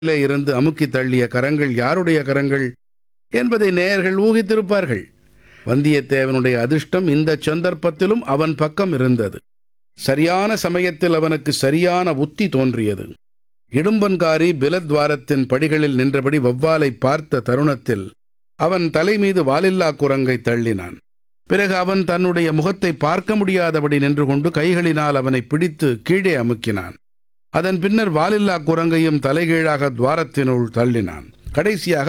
மேலே இருந்து அமுக்கி தள்ளிய கரங்கள் யாருடைய கரங்கள் என்பதை நேயர்கள் ஊகித்திருப்பார்கள் வந்தியத்தேவனுடைய அதிர்ஷ்டம் இந்த சந்தர்ப்பத்திலும் அவன் பக்கம் இருந்தது சரியான சமயத்தில் அவனுக்கு சரியான உத்தி தோன்றியது இடும்பன்காரி பிலத்வாரத்தின் படிகளில் நின்றபடி வௌவாலை பார்த்த தருணத்தில் அவன் தலை மீது வாலில்லா குரங்கை தள்ளினான் பிறகு அவன் தன்னுடைய முகத்தை பார்க்க முடியாதபடி நின்று கொண்டு கைகளினால் அவனை பிடித்து கீழே அமுக்கினான் அதன் பின்னர் வாலில்லா குரங்கையும் தலைகீழாக துவாரத்தினுள் தள்ளினான் கடைசியாக